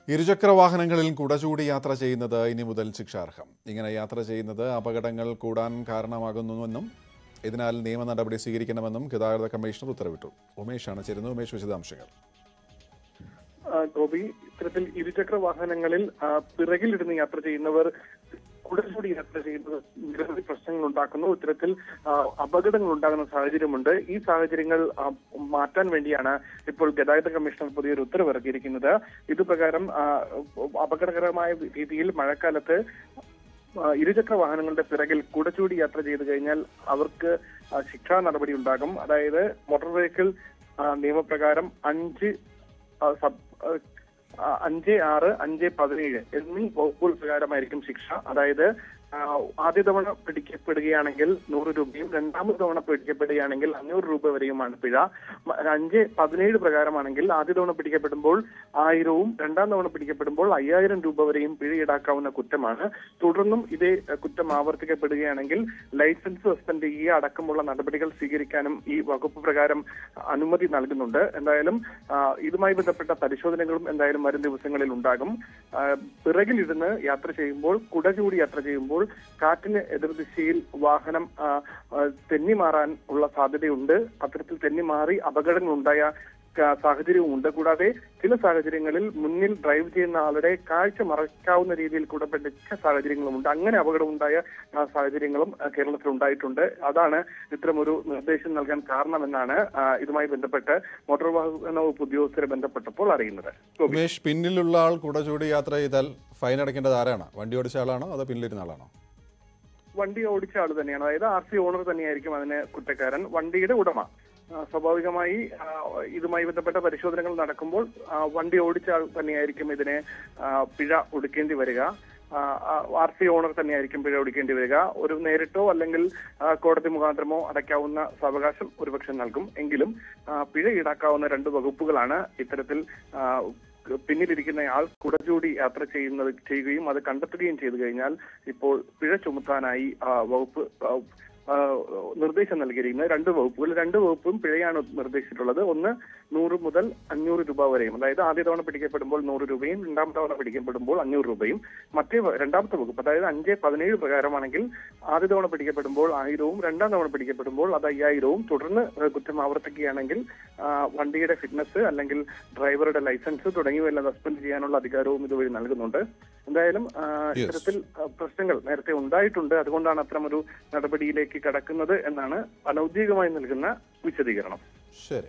ഇരുചക്ര വാഹനങ്ങളിൽ കുടചൂടി യാത്ര ചെയ്യുന്നത് ഇനി മുതൽ ശിക്ഷാർഹം ഇങ്ങനെ യാത്ര ചെയ്യുന്നത് അപകടങ്ങൾ കൂടാൻ കാരണമാകുന്നുവെന്നും ഇതിനാൽ നിയമ നടപടി സ്വീകരിക്കണമെന്നും ഗതാഗത കമ്മീഷണർ ഉത്തരവിട്ടു ഉമേഷാണ് ചേരുന്നത് ഉമേഷ് വിശദാംശങ്ങൾ ആ, ഗോപി ഇത്തരത്തിൽ ഇരുചക്ര വാഹനങ്ങളിൽ ആ, പിറകിലിരുന്ന് യാത്ര ചെയ്യുന്നവർ കുടചൂടി യാത്ര ചെയ്യുന്നത് നിരവധി പ്രശ്നങ്ങൾ ഉണ്ടാക്കുന്നു ഇത്തരത്തിൽ ആ, അപകടങ്ങൾ ഉണ്ടാകുന്ന സാഹചര്യമുണ്ട് ഈ സാഹചര്യങ്ങൾ ആ, മാറ്റാൻ വേണ്ടിയാണ് ഇപ്പോൾ ഗതാഗത കമ്മീഷണർ പുതിയൊരു ഉത്തരവ് ഇറക്കിയിരിക്കുന്നത് ഇതുപ്രകാരം ആ, അപകടകരമായ രീതിയിൽ മഴക്കാലത്ത് ആ, ഇരുചക്ര വാഹനങ്ങളുടെ പിറകിൽ കുടചൂടി യാത്ര ചെയ്തു കഴിഞ്ഞാൽ അവർക്ക് ആ, ശിക്ഷാ നടപടി ഉണ്ടാകും അതായത് മോട്ടോർ വെഹിക്കിൾ ആ, നിയമപ്രകാരം അഞ്ച് ആ, സബ് ആ, ആ, അഞ്ച് ആറ് അഞ്ച് പതിനേഴ് എന്നീ വകുപ്പുകൾ പ്രകാരമായിരിക്കും ശിക്ഷ അതായത് ആ, ആദ്യ തവണ പിടിക്കപ്പെടുകയാണെങ്കിൽ നൂറ് രൂപയും രണ്ടാമത് തവണ പിടിക്കപ്പെടുകയാണെങ്കിൽ അഞ്ഞൂറ് രൂപ വരെയുമാണ് പിഴ മ- അഞ്ച് പതിനേഴ് പ്രകാരമാണെങ്കിൽ ആദ്യ തവണ പിടിക്കപ്പെടുമ്പോൾ ആയിരവും രണ്ടാം തവണ പിടിക്കപ്പെടുമ്പോൾ അയ്യായിരം രൂപ വരെയും പിഴ ഈടാക്കാവുന്ന കുറ്റമാണ് തുടർന്നും ഇതേ അഹ്, കുറ്റം ആവർത്തിക്കപ്പെടുകയാണെങ്കിൽ ലൈസൻസ് സസ്പെൻഡ് ചെയ്യുക അടക്കമുള്ള നടപടികൾ സ്വീകരിക്കാനും ഈ വകുപ്പ് പ്രകാരം അനുമതി നൽകുന്നുണ്ട് എന്തായാലും ആ, ഇതുമായി ബന്ധപ്പെട്ട പരിശോധനകളും എന്തായാലും വരും ദിവസങ്ങളിൽ ഉണ്ടാകും ആ, പിറകിലിരുന്ന് യാത്ര ചെയ്യുമ്പോൾ കുട ചൂടി യാത്ര ചെയ്യുമ്പോൾ കാറ്റിന് എതിർദിശയിൽ വാഹനം ആ, ആ, തെന്നി മാറാൻ ഉള്ള സാധ്യതയുണ്ട് അത്തരത്തിൽ തെന്നി മാറി അപകടങ്ങൾ ഉണ്ടായ ക- സാഹചര്യവും ഉണ്ട് കൂടാതെ ചില സാഹചര്യങ്ങളിൽ മുന്നിൽ ഡ്രൈവ് ചെയ്യുന്ന ആളുടെ കാഴ്ച മറക്കാവുന്ന രീതിയിൽ കൂടെ പെട്ടിച്ച സാഹചര്യങ്ങളുമുണ്ട് അങ്ങനെ അപകടം ഉണ്ടായ ആ, സാഹചര്യങ്ങളും ആ, കേരളത്തിൽ ഉണ്ടായിട്ടുണ്ട് അതാണ് ഇത്തരമൊരു നിർദ്ദേശം നൽകാൻ കാരണമെന്നാണ് ആ, ഇതുമായി ബന്ധപ്പെട്ട് മോട്ടോർ വാഹന വകുപ്പ് ഉദ്യോഗസ്ഥരെ ബന്ധപ്പെട്ടപ്പോൾ അറിയുന്നത് ഗോപി. ഉമേഷ് പിന്നിലുള്ള ആൾ കുടചൂടി യാത്ര ചെയ്താൽ ഫൈൻ അടയ്ക്കേണ്ടത് ആരാണ് വണ്ടി ഓടിച്ച ആളാണോ അതോ പിന്നിലിരുന്ന ആളാണോ വണ്ടി ഓടിച്ച ആൾ തന്നെയാണ് അതായത് ആർ സി ഓണർ തന്നെയായിരിക്കും അതിന് കുറ്റക്കാരൻ വണ്ടിയുടെ ഉടമ ആ, സ്വാഭാവികമായി ആ, ഇതുമായി ബന്ധപ്പെട്ട പരിശോധനകൾ നടക്കുമ്പോൾ ആ, വണ്ടി ഓടിച്ച ആൾ തന്നെയായിരിക്കും ഇതിനെ ആ, പിഴ ഒടുക്കേണ്ടി വരിക ആർ സി ഓണർ തന്നെയായിരിക്കും പിഴ ഒടുക്കേണ്ടി വരിക ഒരു നേരിട്ടോ അല്ലെങ്കിൽ ആ, കോടതി മുഖാന്തരമോ അടയ്ക്കാവുന്ന സാവകാശം ഒരുപക്ഷെ നൽകും എങ്കിലും ആ, പിഴ ഈടാക്കാവുന്ന രണ്ട് വകുപ്പുകളാണ് ഇത്തരത്തിൽ ആ, പിന്നിലിരിക്കുന്നയാൾ കുടചൂടി യാത്ര ചെയ്യുന്നത് ചെയ്യുകയും അത് കണ്ടെത്തുകയും ചെയ്തു കഴിഞ്ഞാൽ ഇപ്പോൾ പിഴ ചുമത്താനായി ആ, വകുപ്പ് ആ, ആ, നിർദ്ദേശം നൽകിയിരിക്കുന്നത് രണ്ട് വകുപ്പുകൾ രണ്ട് വകുപ്പും പിഴയാണ് നിർദ്ദേശിച്ചിട്ടുള്ളത് ഒന്ന് നൂറ് മുതൽ അഞ്ഞൂറ് രൂപ വരെയും അതായത് ആദ്യ തവണ പിടിക്കപ്പെടുമ്പോൾ നൂറ് രൂപയും രണ്ടാമത്തെ തവണ പിടിക്കപ്പെടുമ്പോൾ അഞ്ഞൂറ് രൂപയും മറ്റേ വ- രണ്ടാമത്തെ വകുപ്പ് അതായത് അഞ്ച് പതിനേഴ് പ്രകാരമാണെങ്കിൽ ആദ്യ തവണ പിടിക്കപ്പെടുമ്പോൾ ആയിരവും രണ്ടാം തവണ പിടിക്കപ്പെടുമ്പോൾ അത് അയ്യായിരവും തുടർന്ന് ഏഹ്, കുറ്റം ആവർത്തിക്കുകയാണെങ്കിൽ ആ, വണ്ടിയുടെ ഫിറ്റ്നസ് അല്ലെങ്കിൽ ഡ്രൈവറുടെ ലൈസൻസ് തുടങ്ങിയവയെല്ലാം സസ്പെൻഡ് ചെയ്യാനുള്ള അധികാരവും ഇതുവഴി നൽകുന്നുണ്ട് എന്തായാലും ആ, Yes. ഇത്തരത്തിൽ ആ, പ്രശ്നങ്ങൾ നേരത്തെ ഉണ്ടായിട്ടുണ്ട് അതുകൊണ്ടാണ് അത്തരമൊരു നടപടിയിലേക്ക് കടക്കുന്നത് എന്നാണ് അനൌദ്യോഗികമായി നൽകുന്ന വിശദീകരണം ശരി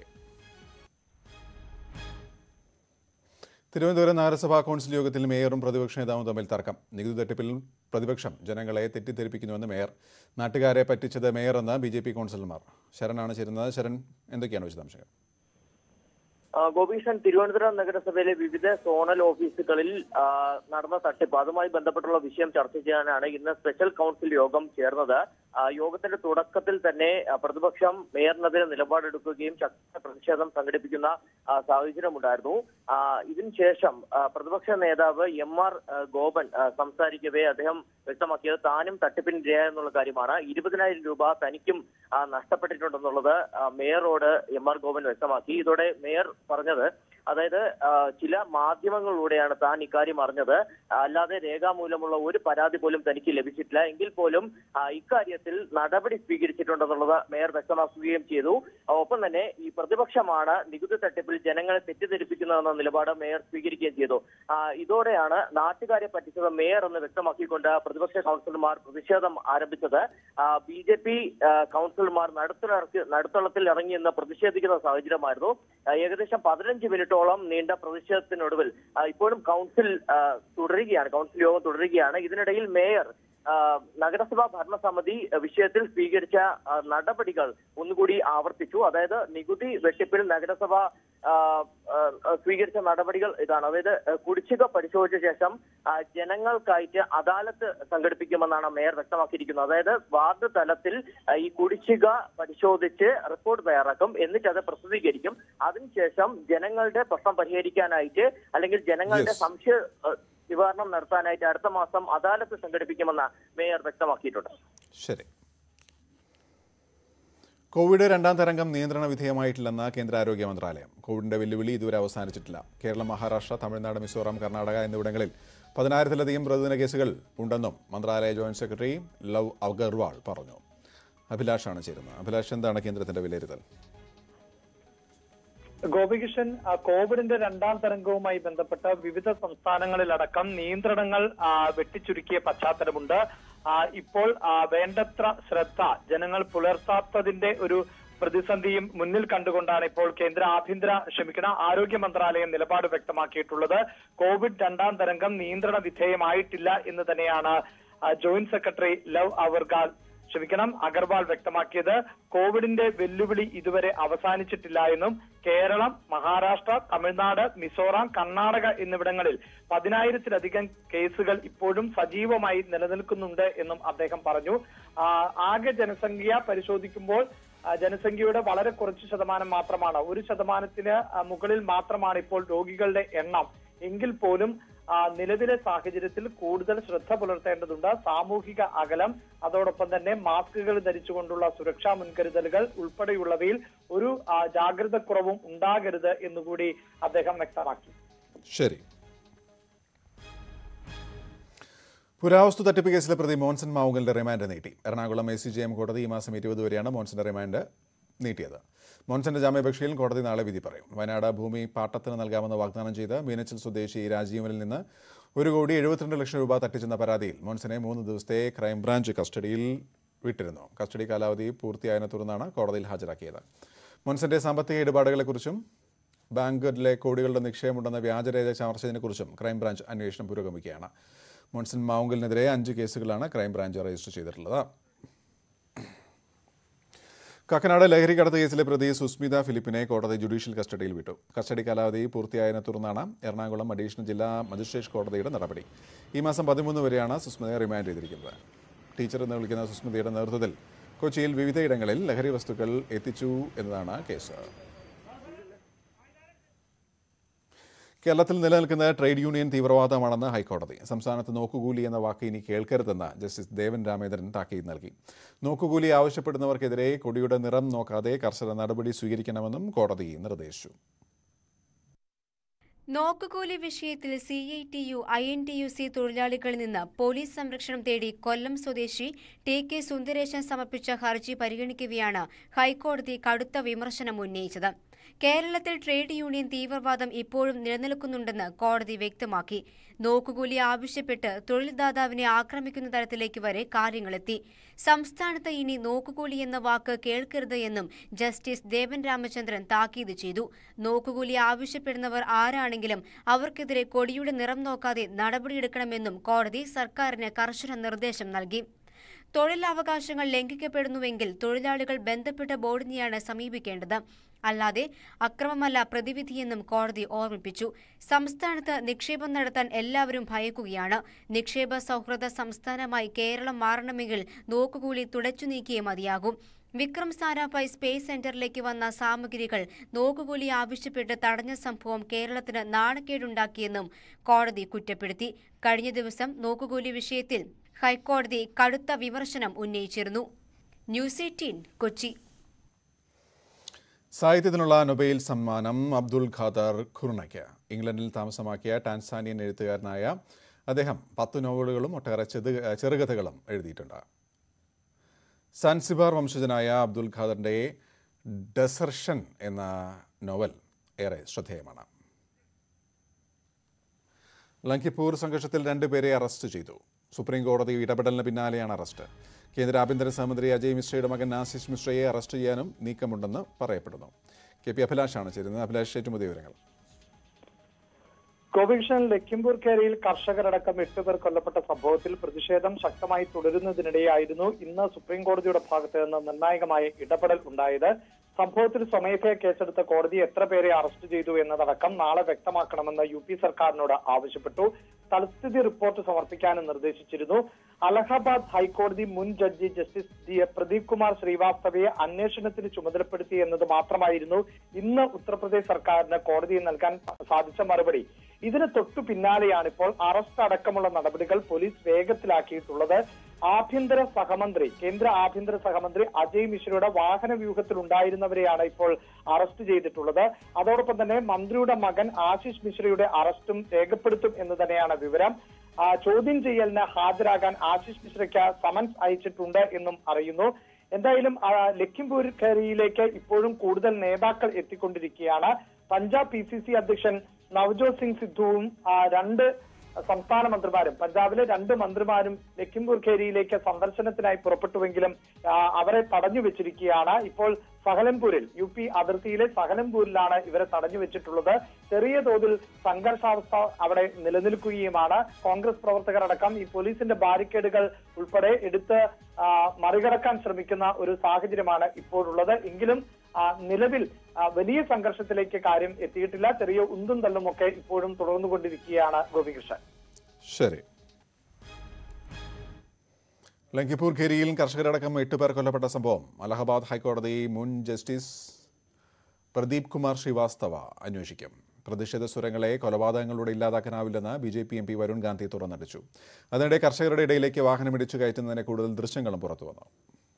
തിരുവനന്തപുരം നഗരസഭാ കൗൺസിൽ യോഗത്തിൽ മേയറും പ്രതിപക്ഷ നേതാവും തമ്മിൽ തർക്കം നികുതി തട്ടിപ്പിൽ പ്രതിപക്ഷം ജനങ്ങളെ തെറ്റിദ്ധരിപ്പിക്കുന്നുവെന്ന് മേയർ നാട്ടുകാരെ പറ്റിച്ചത് മേയറെന്ന് ബി ജെ പി കൗൺസിലർമാർ ശരനാണ് ചേരുന്നത് ശരൺ എന്തൊക്കെയാണ് വിശദാംശങ്ങൾ ആ, ഗോപീഷൻ തിരുവനന്തപുരം നഗരസഭയിലെ വിവിധ സോണൽ ഓഫീസുകളിൽ ആ, നടന്ന തട്ടിപ്പ് അതുമായി ബന്ധപ്പെട്ടുള്ള വിഷയം ചർച്ച ചെയ്യാനാണ് ഇന്ന് സ്പെഷ്യൽ കൗൺസിൽ യോഗം ചേർന്നത് ആ, യോഗത്തിന്റെ തുടക്കത്തിൽ തന്നെ ആ, പ്രതിപക്ഷം മേയറിനെതിരെ നിലപാടെടുക്കുകയും ശക്തമായ പ്രതിഷേധം സംഘടിപ്പിക്കുന്ന ആ, സാഹചര്യമുണ്ടായിരുന്നു ആ, ഇതിനുശേഷം ആ, പ്രതിപക്ഷ നേതാവ് എം ആർ ആ, ഗോപൻ ആ, സംസാരിക്കവേ അദ്ദേഹം വ്യക്തമാക്കിയത് താനും തട്ടിപ്പിനിരയായെന്നുള്ള കാര്യമാണ് ഇരുപതിനായിരം രൂപ തനിക്കും ആ, നഷ്ടപ്പെട്ടിട്ടുണ്ടെന്നുള്ളത് ആ, മേയറോട് എം ആർ ഗോപൻ വ്യക്തമാക്കി ഇതോടെ മേയർ പറഞ്ഞത് അതായത് ആ, ചില മാധ്യമങ്ങളിലൂടെയാണ് താൻ ഇക്കാര്യം അറിഞ്ഞത് അല്ലാതെ രേഖാമൂലമുള്ള ഒരു പരാതി പോലും തനിക്ക് ലഭിച്ചിട്ടില്ല എങ്കിൽ പോലും ആ, ഇക്കാര്യത്തിൽ നടപടി സ്വീകരിച്ചിട്ടുണ്ടെന്നുള്ളത് മേയർ വ്യക്തമാക്കുകയും ചെയ്തു ആ, ഒപ്പം തന്നെ ഈ പ്രതിപക്ഷമാണ് നികുതി തട്ടിപ്പിൽ ജനങ്ങളെ തെറ്റിദ്ധരിപ്പിക്കുന്നതെന്ന നിലപാട് മേയർ സ്വീകരിക്കുകയും ചെയ്തു ആ, ഇതോടെയാണ് നാട്ടുകാരെ പറ്റിച്ചത് മേയർ എന്ന് വ്യക്തമാക്കിക്കൊണ്ട് പ്രതിപക്ഷ കൗൺസിലർമാർ പ്രതിഷേധം ആരംഭിച്ചത് ബി ജെ പി കൗൺസിലർമാർ നടുത്തളർക്ക് നടുത്തളത്തിൽ ഇറങ്ങി എന്ന് പ്രതിഷേധിക്കുന്ന സാഹചര്യമായിരുന്നു ആ, ഏകദേശം പതിനഞ്ച് മിനിറ്റോളം നീണ്ട പ്രതിഷേധത്തിനൊടുവിൽ ആ, ഇപ്പോഴും കൗൺസിൽ ആ, തുടരുകയാണ് കൗൺസിൽ യോഗം തുടരുകയാണ് ഇതിനിടയിൽ മേയർ ആ, നഗരസഭാ ഭരണസമിതി വിഷയത്തിൽ സ്വീകരിച്ച ആ, നടപടികൾ ഒന്നുകൂടി ആവർത്തിച്ചു അതായത് നികുതി വെട്ടിപ്പിൽ നഗരസഭ ആ, ആ, സ്വീകരിച്ച നടപടികൾ ഇതാണ് അതായത് ആ, കുടിശ്ശിക പരിശോധിച്ച ശേഷം ആ, ജനങ്ങൾക്കായിട്ട് അദാലത്ത് സംഘടിപ്പിക്കുമെന്നാണ് മേയർ വ്യക്തമാക്കിയിരിക്കുന്നത് അതായത് വാർഡ് തലത്തിൽ ആ, ഈ കുടിശ്ശിക പരിശോധിച്ച് റിപ്പോർട്ട് തയ്യാറാക്കും എന്നിട്ട് അത് പ്രസിദ്ധീകരിക്കും അതിനുശേഷം ജനങ്ങളുടെ പ്രശ്നം പരിഹരിക്കാനായിട്ട് അല്ലെങ്കിൽ ജനങ്ങളുടെ Yes. സംശയ ആ, നിവാരണം നടത്താനായിട്ട് അടുത്ത മാസം അദാലത്ത് സംഘടിപ്പിക്കുമെന്ന് മേയർ വ്യക്തമാക്കിയിട്ടുണ്ട് ശരി കോവിഡ് രണ്ടാം തരംഗം നിയന്ത്രണ വിധേയമായിട്ടില്ലെന്ന് കേന്ദ്ര ആരോഗ്യ മന്ത്രാലയം കോവിഡിന്റെ വെല്ലുവിളി ഇതുവരെ അവസാനിച്ചിട്ടില്ല കേരളം മഹാരാഷ്ട്ര തമിഴ്നാട് മിസോറാം കർണാടക എന്നിവിടങ്ങളിൽ പതിനായിരത്തിലധികം പ്രതിദിന കേസുകൾ ഉണ്ടെന്നും മന്ത്രാലയ ജോയിന്റ് സെക്രട്ടറി ലവ് അഗർവാൾ പറഞ്ഞു അഭിലാഷാണ് ചേരുന്നത് അഭിലാഷ് എന്താണ് കേന്ദ്രത്തിന്റെ വിലയിരുത്തൽ ഗോപികിഷൻ ആ, കോവിഡിന്റെ രണ്ടാം തരംഗവുമായി ബന്ധപ്പെട്ട് വിവിധ സംസ്ഥാനങ്ങളിലടക്കം നിയന്ത്രണങ്ങൾ ആ, വെട്ടിച്ചുരുക്കിയ പശ്ചാത്തലമുണ്ട് ആ, ഇപ്പോൾ ആ, വേണ്ടത്ര ശ്രദ്ധ ജനങ്ങൾ പുലർത്താത്തതിന്റെ ഒരു പ്രതിസന്ധിയും മുന്നിൽ കണ്ടുകൊണ്ടാണ് ഇപ്പോൾ കേന്ദ്ര ആഭ്യന്തര ക്ഷമിക്കണം ആരോഗ്യ മന്ത്രാലയം നിലപാട് വ്യക്തമാക്കിയിട്ടുള്ളത് കോവിഡ് രണ്ടാം തരംഗം നിയന്ത്രണ വിധേയമായിട്ടില്ല എന്ന് തന്നെയാണ് ആ, ജോയിന്റ് സെക്രട്ടറി ലവ് അവർഗാൽ ക്ഷമിക്കണം അഗർവാൾ വ്യക്തമാക്കിയത് കോവിഡിന്റെ വെല്ലുവിളി ഇതുവരെ അവസാനിച്ചിട്ടില്ല എന്നും കേരളം മഹാരാഷ്ട്ര തമിഴ്നാട് മിസോറാം കർണാടക എന്നിവിടങ്ങളിൽ പതിനായിരത്തിലധികം കേസുകൾ ഇപ്പോഴും സജീവമായി നിലനിൽക്കുന്നുണ്ട് എന്നും അദ്ദേഹം പറഞ്ഞു ആ, ആകെ ജനസംഖ്യ പരിശോധിക്കുമ്പോൾ ആ, ജനസംഖ്യയുടെ വളരെ കുറച്ച് ശതമാനം മാത്രമാണ് ഒരു ശതമാനത്തിന് ആ, മുകളിൽ മാത്രമാണ് ഇപ്പോൾ രോഗികളുടെ എണ്ണം എങ്കിൽ പോലും ആ, നിലവിലെ സാഹചര്യത്തിൽ കൂടുതൽ ശ്രദ്ധ പുലർത്തേണ്ടതുണ്ട് സാമൂഹിക അകലം അതോടൊപ്പം തന്നെ മാസ്കുകൾ ധരിച്ചുകൊണ്ടുള്ള സുരക്ഷാ മുൻകരുതലുകൾ ഉൾപ്പെടെയുള്ളവയിൽ ഒരു ആ, ജാഗ്രതക്കുറവും ഉണ്ടാകരുത് എന്നുകൂടി അദ്ദേഹം വ്യക്തമാക്കി ശരി പുരാവസ്തു തട്ടിപ്പ് കേസിലെ പ്രതി മോൻസൺ മാവുങ്കലിന്റെ റിമാൻഡ് നീട്ടി Ernakulam A C J M കോടതി ഈ മാസം ഇരുപത് വരെയാണ് മോൻസന്റെ റിമാൻഡ് നീട്ടിയത് മോൻസന്റെ ജാമ്യാപേക്ഷയിൽ കോടതി നാളെ വിധി പറയും വയനാട് ഭൂമി പാട്ടത്തിന് നൽകാമെന്ന് വാഗ്ദാനം ചെയ്ത് മീനച്ചിൽ സ്വദേശി രാജീവനിൽ നിന്ന് ഒരു കോടി എഴുപത്തിരണ്ട് ലക്ഷം രൂപ തട്ടിച്ചെന്ന പരാതിയിൽ മോൻസനെ മൂന്ന് ദിവസത്തെ ക്രൈംബ്രാഞ്ച് കസ്റ്റഡിയിൽ വിട്ടിരുന്നു കസ്റ്റഡി കാലാവധി പൂർത്തിയായതിനെ തുടർന്നാണ് കോടതിയിൽ ഹാജരാക്കിയത് മോൻസന്റെ സാമ്പത്തിക ഇടപാടുകളെക്കുറിച്ചും ബാങ്കുകളിലെ കോടികളുടെ നിക്ഷേപമുണ്ടെന്ന വ്യാജരേഖ ചമർച്ചതിനെക്കുറിച്ചും ക്രൈംബ്രാഞ്ച് അന്വേഷണം പുരോഗമിക്കുകയാണ് മോൺസൺ മാവുങ്കലിനെതിരെ അഞ്ച് കേസുകളാണ് ക്രൈംബ്രാഞ്ച് രജിസ്റ്റർ ചെയ്തിട്ടുള്ളത് കാക്കനാട് ലഹരി കടത്ത് കേസിലെ പ്രതി സുസ്മിത ഫിലിപ്പിനെ കോടതി ജുഡീഷ്യൽ കസ്റ്റഡിയിൽ വിട്ടു കസ്റ്റഡി കാലാവധി പൂർത്തിയായതിനെ തുടർന്നാണ് എറണാകുളം അഡീഷണൽ ജില്ലാ മജിസ്ട്രേറ്റ് കോടതിയുടെ നടപടി ഈ മാസം പതിമൂന്ന് വരെയാണ് സുസ്മിതയെ റിമാൻഡ് ചെയ്തിരിക്കുന്നത് ടീച്ചർ എന്ന് വിളിക്കുന്ന സുസ്മിതയുടെ നേതൃത്വത്തിൽ കൊച്ചിയിൽ വിവിധയിടങ്ങളിൽ ലഹരി വസ്തുക്കൾ എത്തിച്ചു എന്നതാണ് കേസ് കേരളത്തിൽ നിലനിൽക്കുന്ന ട്രേഡ് യൂണിയൻ തീവ്രവാദമാണെന്ന് ഹൈക്കോടതി സംസ്ഥാനത്ത് നോക്കുകൂലി എന്ന വാക്ക് ഇനി കേൾക്കരുതെന്ന് ജസ്റ്റിസ് ദേവൻ രാമേന്ദ്രൻ താക്കീത് നൽകി നോക്കുകൂലി ആവശ്യപ്പെടുന്നവർക്കെതിരെ കൊടിയുടെ നിറം നോക്കാതെ കർശന നടപടി സ്വീകരിക്കണമെന്നും കോടതി നിർദ്ദേശിച്ചു നോക്കുകൂലി വിഷയത്തിൽ C I T U I N T U C തൊഴിലാളികളിൽ നിന്ന് പോലീസ് സംരക്ഷണം തേടി കൊല്ലം സ്വദേശി ടി കെ സുന്ദരേശൻ സമർപ്പിച്ച ഹർജി പരിഗണിക്കവെയാണ് ഹൈക്കോടതി കടുത്ത വിമർശനം ഉന്നയിച്ചത് കേരളത്തിൽ ട്രേഡ് യൂണിയൻ തീവ്രവാദം ഇപ്പോഴും നിലനിൽക്കുന്നുണ്ടെന്ന് കോടതി വ്യക്തമാക്കി നോക്കുകൂലി ആവശ്യപ്പെട്ട് തൊഴിൽദാതാവിനെ ആക്രമിക്കുന്ന തരത്തിലേക്ക് വരെ കാര്യങ്ങളെത്തി സംസ്ഥാനത്ത് ഇനി നോക്കുകൂലി എന്ന വാക്ക് കേൾക്കരുത് എന്നും ജസ്റ്റിസ് ദേവൻ രാമചന്ദ്രൻ താക്കീത് ചെയ്തു നോക്കുകൂലി ആവശ്യപ്പെടുന്നവർ ആരാണെങ്കിലും അവർക്കെതിരെ കൊടിയുടെ നിറം നോക്കാതെ നടപടിയെടുക്കണമെന്നും കോടതി സർക്കാരിന് കർശന നിർദ്ദേശം നൽകി തൊഴിലവകാശങ്ങൾ ലംഘിക്കപ്പെടുന്നുവെങ്കിൽ തൊഴിലാളികൾ ബന്ധപ്പെട്ട ബോർഡിനെയാണ് സമീപിക്കേണ്ടത് അല്ലാതെ അക്രമമല്ല പ്രതിവിധിയെന്നും കോടതി ഓർമ്മിപ്പിച്ചു സംസ്ഥാനത്ത് നിക്ഷേപം നടത്താൻ എല്ലാവരും ഭയക്കുകയാണ് നിക്ഷേപ സൗഹൃദ സംസ്ഥാനമായി കേരളം മാറണമെങ്കിൽ നോക്കുകൂലി തുടച്ചു നീക്കിയേ മതിയാകും വിക്രം സാരാഭായ് സ്പേസ് സെന്ററിലേക്ക് വന്ന സാമഗ്രികൾ നോക്കുകൂലി ആവശ്യപ്പെട്ട് തടഞ്ഞ സംഭവം കേരളത്തിന് നാണക്കേടുണ്ടാക്കിയെന്നും കോടതി കുറ്റപ്പെടുത്തി കഴിഞ്ഞ ദിവസം നോക്കുകൂലി വിഷയത്തിൽ ഹൈക്കോടതി കടുത്ത വിമർശനം ഉന്നയിച്ചിരുന്നു ന്യൂസ് എയ്റ്റീൻ കൊച്ചി സാഹിത്യത്തിനുള്ള നൊബേൽ സമ്മാനം അബ്ദുൽ ഖാദർ ഖുർണയ്ക്ക് ഇംഗ്ലണ്ടിൽ താമസമാക്കിയ ടാൻസാനിയൻ എഴുത്തുകാരനായ അദ്ദേഹം പത്ത് നോവലുകളും ഒട്ടേറെ ചെതു ചെറുകഥകളും എഴുതിയിട്ടുണ്ട് സാൻസിബാർ വംശജനായ അബ്ദുൽ ഖാദറിൻ്റെ ഡെസർഷൻ എന്ന നോവൽ ഏറെ ശ്രദ്ധേയമാണ് ലങ്കിപ്പൂർ സംഘർഷത്തിൽ രണ്ടുപേരെ അറസ്റ്റ് ചെയ്തു സുപ്രീം കോടതി ഇടപെടലിന് പിന്നാലെയാണ് അറസ്റ്റ് കേന്ദ്ര ആഭ്യന്തര സഹമന്ത്രി അജയ് മിശ്രയുടെ മകൻ ആശിഷ് മിശ്രയെ അറസ്റ്റ് ചെയ്യാനും നീക്കമുണ്ടെന്ന് പറയപ്പെടുന്നു കെ പി അഭിലാഷാണ് ചേരുന്നത് അഭിലാഷ് ഏറ്റവും പുതിയ വിവരങ്ങൾ കോവിഷൻ ലഖിംപൂർ കേരയിൽ കർഷകരടക്കം എട്ടുപേർ കൊല്ലപ്പെട്ട സംഭവത്തിൽ പ്രതിഷേധം ശക്തമായി തുടരുന്നതിനിടെയായിരുന്നു ഇന്ന് സുപ്രീം കോടതിയുടെ ഭാഗത്ത് നിന്ന് നിർണായകമായ ഇടപെടൽ ഉണ്ടായത് സംഭവത്തിൽ സ്വമേധയാ കേസെടുത്ത കോടതി എത്ര പേരെ അറസ്റ്റ് ചെയ്തു എന്നതടക്കം നാളെ വ്യക്തമാക്കണമെന്ന് യു പി സർക്കാരിനോട് ആവശ്യപ്പെട്ടു തൽസ്ഥിതി റിപ്പോർട്ട് സമർപ്പിക്കാനും നിർദ്ദേശിച്ചിരുന്നു അലഹബാദ് ഹൈക്കോടതി മുൻ judge justice D A Pradeep Kumar ശ്രീവാസ്തവയെ അന്വേഷണത്തിന് ചുമതലപ്പെടുത്തി എന്നത് മാത്രമായിരുന്നു ഇന്ന് ഉത്തർപ്രദേശ് സർക്കാരിന് കോടതിയിൽ നൽകാൻ സാധിച്ച മറുപടി ഇതിന് തൊട്ടു പിന്നാലെയാണ് ഇപ്പോൾ അറസ്റ്റ് അടക്കമുള്ള നടപടികൾ പോലീസ് വേഗത്തിലാക്കിയിട്ടുള്ളത് ആഭ്യന്തര സഹമന്ത്രി കേന്ദ്ര ആഭ്യന്തര സഹമന്ത്രി അജയ് മിശ്രയുടെ വാഹന വ്യൂഹത്തിൽ ഉണ്ടായിരുന്നവരെയാണ് ഇപ്പോൾ അറസ്റ്റ് ചെയ്തിട്ടുള്ളത് അതോടൊപ്പം തന്നെ മന്ത്രിയുടെ മകൻ ആശിഷ് മിശ്രയുടെ അറസ്റ്റും രേഖപ്പെടുത്തും എന്ന് തന്നെയാണ് വിവരം ആ, ചോദ്യം ചെയ്യലിന് ഹാജരാകാൻ ആശിഷ് മിശ്രയ്ക്ക് സമൻസ് അയച്ചിട്ടുണ്ട് എന്നും അറിയുന്നു എന്തായാലും ആ, ലഖിംപൂർ ഖേരിയിലേക്ക് ഇപ്പോഴും കൂടുതൽ നേതാക്കൾ എത്തിക്കൊണ്ടിരിക്കുകയാണ് പഞ്ചാബ് പി സി സി അധ്യക്ഷൻ നവജോത് സിംഗ് സിദ്ധുവും ആ, രണ്ട് സംസ്ഥാന മന്ത്രിമാരും പഞ്ചാബിലെ രണ്ട് മന്ത്രിമാരും ലഖിംപൂർ ഖേരിയിലേക്ക് സന്ദർശനത്തിനായി പുറപ്പെട്ടുവെങ്കിലും ആ, അവരെ തടഞ്ഞു വെച്ചിരിക്കുകയാണ് ഇപ്പോൾ സഹലംപൂരിൽ യു പി അതിർത്തിയിലെ സഹലംപൂരിലാണ് ഇവരെ തടഞ്ഞു വെച്ചിട്ടുള്ളത് ചെറിയ തോതിൽ സംഘർഷാവസ്ഥ അവിടെ നിലനിൽക്കുകയുമാണ് കോൺഗ്രസ് പ്രവർത്തകരടക്കം ഈ പോലീസിന്റെ ബാരിക്കേഡുകൾ ഉൾപ്പെടെ എടുത്ത് ആ, മറികടക്കാൻ ശ്രമിക്കുന്ന ഒരു സാഹചര്യമാണ് ഇപ്പോഴുള്ളത് എങ്കിലും ആ, നിലവിൽ ആ, വലിയ സംഘർഷത്തിലേക്ക് കാര്യം എത്തിയിട്ടില്ല ചെറിയ ഉന്തും തള്ളും ഒക്കെ ഇപ്പോഴും തുടർന്നുകൊണ്ടിരിക്കുകയാണ് ഗോപികൃഷ്ണൻ ശരി ലങ്കിപ്പൂർ ഖേരിയിൽ കർഷകരടക്കം എട്ട് പേർ കൊല്ലപ്പെട്ട സംഭവം അലഹബാദ് ഹൈക്കോടതി മുൻ ജസ്റ്റിസ് പ്രദീപ് കുമാർ ശ്രീവാസ്തവ അന്വേഷിക്കും പ്രതിഷേധ സ്വരങ്ങളെ കൊലപാതകങ്ങളിലൂടെ ഇല്ലാതാക്കാനാവില്ലെന്ന് B J P M P Varun Gandhi തുറന്നടിച്ചു അതിനിടെ കർഷകരുടെ ഇടയിലേക്ക് വാഹനം ഇടിച്ചു കയറ്റുന്നതിന് കൂടുതൽ ദൃശ്യങ്ങളും പുറത്തുവന്നു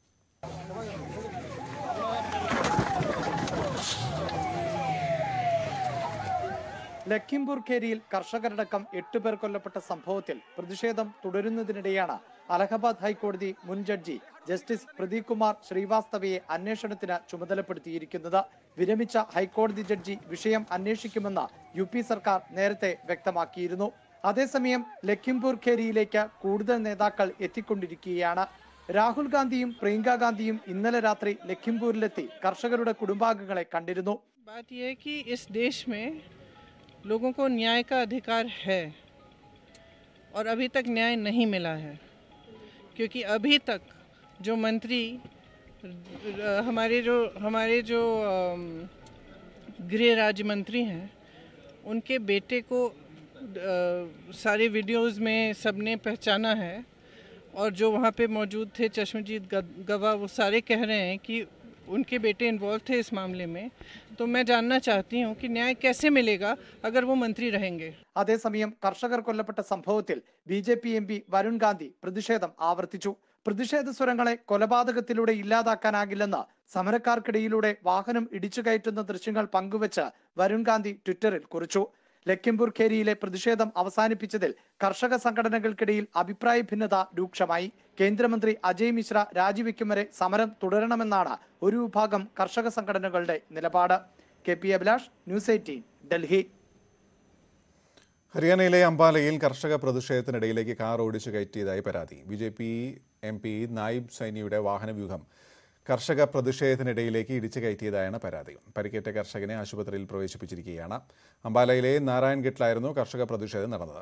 ലഖിംപൂർ ഖേരിയിൽ കർഷകരടക്കം എട്ട് പേർ കൊല്ലപ്പെട്ട സംഭവത്തിൽ പ്രതിഷേധം തുടരുന്നതിനിടെയാണ് അലഹബാദ് ഹൈക്കോടതി മുൻ ജഡ്ജി ജസ്റ്റിസ് പ്രദീപ് കുമാർ ശ്രീവാസ്തവയെ അന്വേഷണത്തിന് ചുമതലപ്പെടുത്തിയിരിക്കുന്നത് വിരമിച്ച ഹൈക്കോടതി ജഡ്ജി വിഷയം അന്വേഷിക്കുമെന്ന് യു പി സർക്കാർ നേരത്തെ വ്യക്തമാക്കിയിരുന്നു അതേസമയം ലഖിംപൂർ ഖേരിയിലേക്ക് കൂടുതൽ നേതാക്കൾ എത്തിക്കൊണ്ടിരിക്കുകയാണ് രാഹുൽ ഗാന്ധിയും പ്രിയങ്ക ഗാന്ധിയും ഇന്നലെ രാത്രി ലഖിംപൂരിലെത്തി കർഷകരുടെ കുടുംബാംഗങ്ങളെ കണ്ടിരുന്നു बात यह है कि इस देश में लोगों को न्याय का अधिकार है और अभी तक न्याय नहीं मिला है क्योंकि अभी तक जो मंत्री अ, हमारे जो हमारे जो अम, गृह राज्य मंत्री हैं उनके बेटे को अ, सारे वीडियोस में सबने पहचाना है और जो वहाँ पे मौजूद थे चश्मजीत ग- गवाह वो सारे कह रहे हैं कि उनके बेटे इन्वॉल्व थे इस मामले में तो मैं जानना चाहती हूँ कि न्याय कैसे मिलेगा अगर वो मंत्री रहेंगे അതേസമയം കർഷകർ കൊല്ലപ്പെട്ട സംഭവത്തിൽ B J P M P Varun Gandhi പ്രതിഷേധം ആവർത്തിച്ചു പ്രതിഷേധ സ്വരങ്ങളെ കൊലപാതകത്തിലൂടെ ഇല്ലാതാക്കാനാകില്ലെന്ന് സമരക്കാർക്കിടയിലൂടെ വാഹനം ഇടിച്ചു കയറ്റുന്ന ദൃശ്യങ്ങൾ പങ്കുവച്ച് വരുൺ ഗാന്ധി ട്വിറ്ററിൽ കുറിച്ചു ലഖിംപൂർ ഖേരിയിലെ പ്രതിഷേധം അവസാനിപ്പിച്ചതിൽ കർഷക സംഘടനകൾക്കിടയിൽ അഭിപ്രായ ഭിന്നത രൂക്ഷമായി കേന്ദ്രമന്ത്രി അജയ് മിശ്ര രാജിവെക്കും വരെ സമരം തുടരണമെന്നാണ് ഒരു വിഭാഗം കർഷക സംഘടനകളുടെ നിലപാട് K P Abhilash news eighteen Delhi ഹരിയാനയിലെ അംബാലയിൽ കർഷക പ്രതിഷേധത്തിനിടയിലേക്ക് കാർ ഓടിച്ചു കയറ്റിയതായി പരാതി B J P M P Nayab സൈനിയുടെ വാഹനവ്യൂഹം കർഷക പ്രതിഷേധത്തിനിടയിലേക്ക് ഇടിച്ചു കയറ്റിയതായാണ് പരാതി പരിക്കേറ്റ കർഷകനെ ആശുപത്രിയിൽ പ്രവേശിപ്പിച്ചിരിക്കുകയാണ് അംബാലയിലെ നാരായൺഗട്ടിലായിരുന്നു കർഷക പ്രതിഷേധം നടന്നത്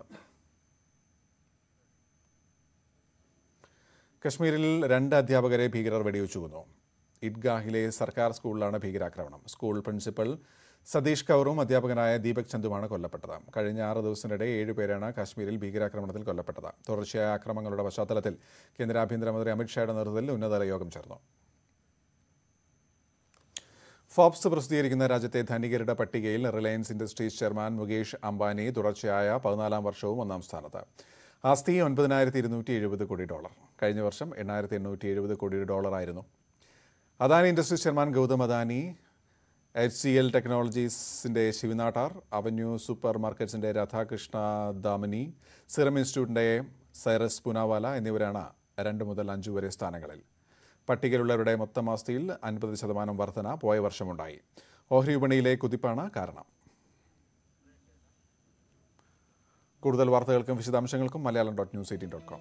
കശ്മീരിൽ രണ്ട് അധ്യാപകരെ ഭീകരർ വെടിവെച്ചു കൊന്നു ഇദ്ഗാഹിലെ സർക്കാർ സ്കൂളിലാണ് ഭീകരാക്രമണം സ്കൂൾ പ്രിൻസിപ്പൽ സതീഷ് കൗറും അധ്യാപകനായ ദീപക് ചന്ദുമാണ് കൊല്ലപ്പെട്ടത് കഴിഞ്ഞ ആറ് ദിവസത്തിനിടെ ഏഴുപേരാണ് കാശ്മീരിൽ ഭീകരാക്രമണത്തിൽ കൊല്ലപ്പെട്ടത് തുടർച്ചയായ ആക്രമണങ്ങളുടെ പശ്ചാത്തലത്തിൽ കേന്ദ്ര ആഭ്യന്തരമന്ത്രി അമിത്ഷായുടെ നേതൃത്വത്തിൽ ഉന്നതതല യോഗം ചേർന്നു ഫോബ്സ് പ്രസിദ്ധീകരിക്കുന്ന രാജ്യത്തെ ധനികരുടെ പട്ടികയിൽ Reliance Industries chairman Mukesh Ambani തുടർച്ചയായ പതിനാലാം വർഷവും ഒന്നാം സ്ഥാനത്ത് ആസ്തി ഒൻപതിനായിരത്തി ഇരുന്നൂറ്റി എഴുപത് കോടി ഡോളർ കഴിഞ്ഞ വർഷം എണ്ണായിരത്തി എണ്ണൂറ്റി എഴുപത് കോടി ഡോളറായിരുന്നു Adani Industries chairman Gautam Adani H C L ടെക്നോളജീസിൻ്റെ ശിവനാട്ടാർ അവന്യൂ സൂപ്പർ മാർക്കറ്റ്സിൻ്റെ രാധാകൃഷ്ണ ദാമിനി സിറം ഇൻസ്റ്റിറ്റ്യൂട്ടിൻ്റെ സൈറസ് പുനാവാല എന്നിവരാണ് രണ്ട് മുതൽ അഞ്ച് വരെ സ്ഥാനങ്ങളിൽ പട്ടികയിലുള്ളവരുടെ മൊത്തം ആസ്തിയിൽ അൻപത് ശതമാനം വർധന പോയ വർഷമുണ്ടായി ഓഹരി വിപണിയിലെ കുതിപ്പാണ് കാരണം കൂടുതൽ വാർത്തകൾക്കും വിശദാംശങ്ങൾക്കും Malayalam dot news eighteen dot com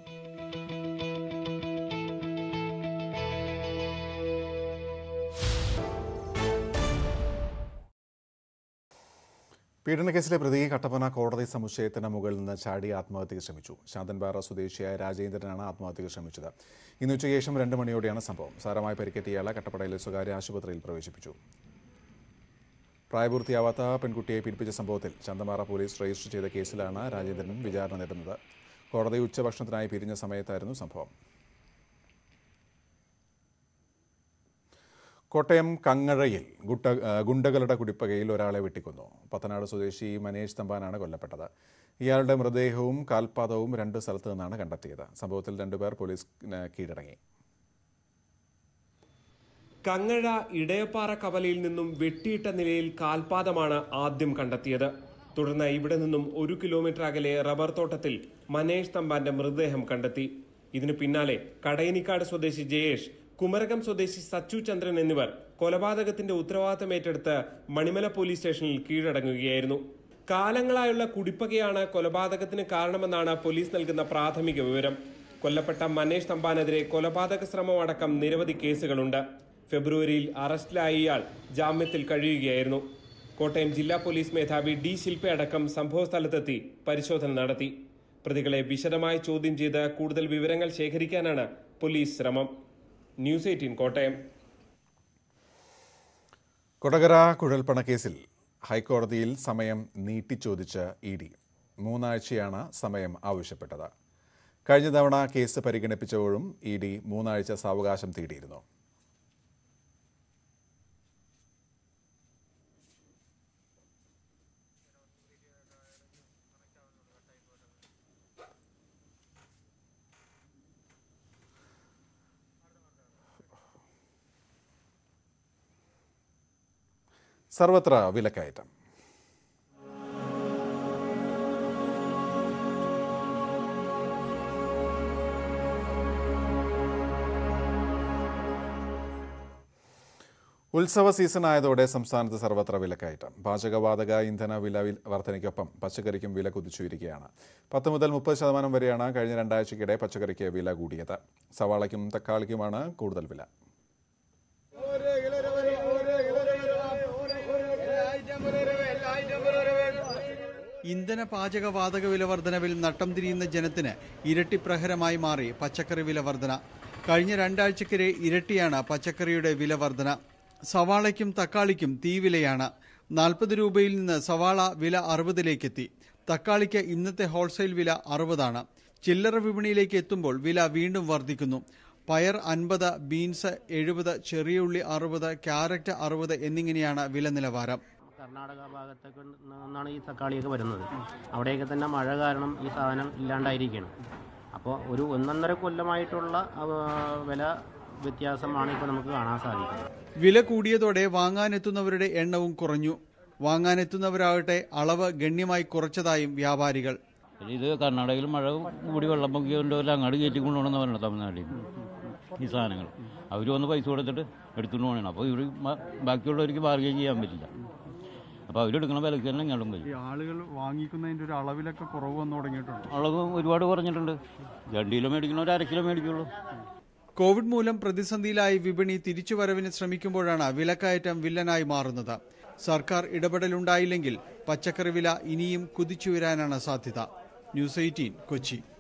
പീഡനക്കേസിലെ പ്രതി കട്ടപ്പന കോടതി സമുച്ചയത്തിന് മുകളിൽ നിന്ന് ചാടി ആത്മഹത്യക്ക് ശ്രമിച്ചു ശാന്തൻപാറ സ്വദേശിയായ രാജേന്ദ്രനാണ് ആത്മഹത്യക്ക് ശ്രമിച്ചത് ഇന്ന് ഉച്ചയ്ക്ക് ശേഷം രണ്ട് മണിയോടെയാണ് സംഭവം സാരമായി പരിക്കേറ്റ ഇയാളെ കട്ടപ്പനയിലെ സ്വകാര്യ ആശുപത്രിയിൽ പ്രവേശിപ്പിച്ചു പ്രായപൂർത്തിയാവാത്ത പെൺകുട്ടിയെ പീഡിപ്പിച്ച സംഭവത്തിൽ ചന്തമാറ പോലീസ് രജിസ്റ്റർ ചെയ്ത കേസിലാണ് രാജേന്ദ്രൻ വിചാരണ നേരിടുന്നത് കോടതി ഉച്ചഭക്ഷണത്തിനായി പിരിഞ്ഞ സമയത്തായിരുന്നു സംഭവം കോട്ടയം കങ്ങഴയിൽ ഗുട്ട ആ, ഗുണ്ടകളുടെ കുടിപ്പകയിൽ ഒരാളെ വെട്ടിക്കൊന്നു പത്തനാട് സ്വദേശി മനേഷ് തമ്പാനാണ് കൊല്ലപ്പെട്ടത് ഇയാളുടെ മൃതദേഹവും കാൽപാദവും രണ്ട് സ്ഥലത്തു നിന്നാണ് കണ്ടെത്തിയത് സംഭവത്തിൽ രണ്ടുപേർ പോലീസിന് കീഴടങ്ങി കങ്ങഴ ഇടയപ്പാറ കവലയിൽ നിന്നും വെട്ടിയിട്ട നിലയിൽ കാൽപാദമാണ് ആദ്യം കണ്ടെത്തിയത് തുടർന്ന് ഇവിടെ നിന്നും ഒരു കിലോമീറ്റർ അകലെ റബ്ബർ തോട്ടത്തിൽ മനേഷ് തമ്പാന്റെ മൃതദേഹം കണ്ടെത്തി ഇതിനു പിന്നാലെ കടയനിക്കാട് സ്വദേശി ജയേഷ് കുമരകം സ്വദേശി സച്ചു ചന്ദ്രൻ എന്നിവർ കൊലപാതകത്തിന്റെ ഉത്തരവാദിത്തം ഏറ്റെടുത്ത് മണിമല പോലീസ് സ്റ്റേഷനിൽ കീഴടങ്ങുകയായിരുന്നു കാലങ്ങളായുള്ള കുടിപ്പകയാണ് കൊലപാതകത്തിന് കാരണമെന്നാണ് പോലീസ് നൽകുന്ന പ്രാഥമിക വിവരം കൊല്ലപ്പെട്ട മനേഷ് തമ്പാനെതിരെ കൊലപാതക ശ്രമം അടക്കം നിരവധി കേസുകളുണ്ട് ഫെബ്രുവരിയിൽ അറസ്റ്റിലായ ഇയാൾ ജാമ്യത്തിൽ കഴിയുകയായിരുന്നു കോട്ടയം ജില്ലാ പോലീസ് മേധാവി ഡി ശില്പ അടക്കം സംഭവസ്ഥലത്തെത്തി പരിശോധന നടത്തി പ്രതികളെ വിശദമായി ചോദ്യം ചെയ്ത് കൂടുതൽ വിവരങ്ങൾ ശേഖരിക്കാനാണ് പോലീസ് ശ്രമം ന്യൂസ് എയ്റ്റീൻ കോട്ടയം കൊടകര കുഴൽപ്പണ കേസിൽ ഹൈക്കോടതിയിൽ സമയം നീട്ടിച്ചോദിച്ച് ഇ ഡി മൂന്നാഴ്ചയാണ് സമയം ആവശ്യപ്പെട്ടത് കഴിഞ്ഞ തവണ കേസ് പരിഗണിപ്പിച്ചപ്പോഴും ഇ ഡി മൂന്നാഴ്ച സാവകാശം തേടിയിരുന്നു സർവത്ര വിലക്കയറ്റം ഉത്സവ സീസൺ ആയതോടെ സംസ്ഥാനത്ത് സർവത്ര വിലക്കയറ്റം പാചകവാതക ഇന്ധന വില വിൽ- വർധനയ്ക്കൊപ്പം പച്ചക്കറിക്കും വില കുതിച്ചുയരികയാണ് പത്ത് മുതൽ മുപ്പത് ശതമാനം വരെയാണ് കഴിഞ്ഞ രണ്ടാഴ്ചയ്ക്കിടെ പച്ചക്കറിക്ക് വില കൂടിയത് സവാളയ്ക്കും തക്കാളിക്കുമാണ് കൂടുതൽ വില ഇന്ധന പാചക വാതക വില വർധനവിൽ നട്ടം തിരിയുന്ന ജനത്തിന് ഇരട്ടി പ്രഹരമായി മാറി പച്ചക്കറി വില വർധന കഴിഞ്ഞ രണ്ടാഴ്ചക്കിടെ ഇരട്ടിയാണ് പച്ചക്കറിയുടെ വില വർധന സവാളയ്ക്കും തക്കാളിക്കും തീവിലയാണ് നാൽപ്പത് രൂപയിൽ നിന്ന് സവാള വില അറുപതിലേക്കെത്തി തക്കാളിക്ക് ഇന്നത്തെ ഹോൾസെയിൽ വില അറുപതാണ് ചില്ലറ വിപണിയിലേക്ക് എത്തുമ്പോൾ വില വീണ്ടും വർദ്ധിക്കുന്നു പയർ അൻപത് ബീൻസ് എഴുപത് ചെറിയ ഉള്ളി അറുപത് ക്യാരറ്റ് അറുപത് എന്നിങ്ങനെയാണ് വില നിലവാരം കർണാടക ഭാഗത്തൊക്കെ നിന്നാണ് ഈ തക്കാളിയൊക്കെ വരുന്നത് അവിടെയൊക്കെ തന്നെ മഴ കാരണം ഈ സാധനം ഇല്ലാണ്ടായിരിക്കുകയാണ് അപ്പോൾ ഒരു ഒന്നൊന്നര കൊല്ലമായിട്ടുള്ള ആ, വില വ്യത്യാസമാണ് ഇപ്പോൾ നമുക്ക് കാണാൻ സാധിക്കുന്നത് വില കൂടിയതോടെ വാങ്ങാനെത്തുന്നവരുടെ എണ്ണവും കുറഞ്ഞു വാങ്ങാനെത്തുന്നവരാകട്ടെ അളവ് ഗണ്യമായി കുറച്ചതായും വ്യാപാരികൾ ഇത് കർണാടകയിൽ മഴ കൂടി വെള്ളം പൊക്കിയതുകൊണ്ട് അങ്ങോട്ട് കയറ്റി കൊണ്ടുപോകണമെന്ന് പറഞ്ഞത് തമിഴ്നാട്ടിൽ നിന്ന് ഈ സാധനങ്ങൾ അവർ വന്ന് പൈസ കൊടുത്തിട്ട് എടുത്തുകൊണ്ട് പോകണം അപ്പോൾ ഇവർ ബാക്കിയുള്ളവർക്ക് ബാർഗെയിൻ ചെയ്യാൻ പറ്റില്ല അപ്പോൾ അവരെടുക്കുന്ന വിലക്ക് തന്നെ ഇങ്ങോട്ടും വരും ആളുകൾ വാങ്ങിക്കുന്നതിന്റെ ഒരു അളവിലൊക്കെ കുറവ് വന്നു തുടങ്ങിയിട്ടുണ്ട് അളവ് ഒരുപാട് കുറഞ്ഞിട്ടുണ്ട് രണ്ട് കിലോ മേടിക്കണ ഒരു അര കിലോ മേടിക്കുള്ളൂ കോവിഡ് മൂലം പ്രതിസന്ധിയിലായി വിപണി തിരിച്ചുവരവിന് ശ്രമിക്കുമ്പോഴാണ് വിലക്കയറ്റം വില്ലനായി മാറുന്നത് സർക്കാർ ഇടപെടലുണ്ടായില്ലെങ്കിൽ പച്ചക്കറി വില ഇനിയും കുതിച്ചുയരാനാണ് സാധ്യത ന്യൂസ് എയ്റ്റീൻ കൊച്ചി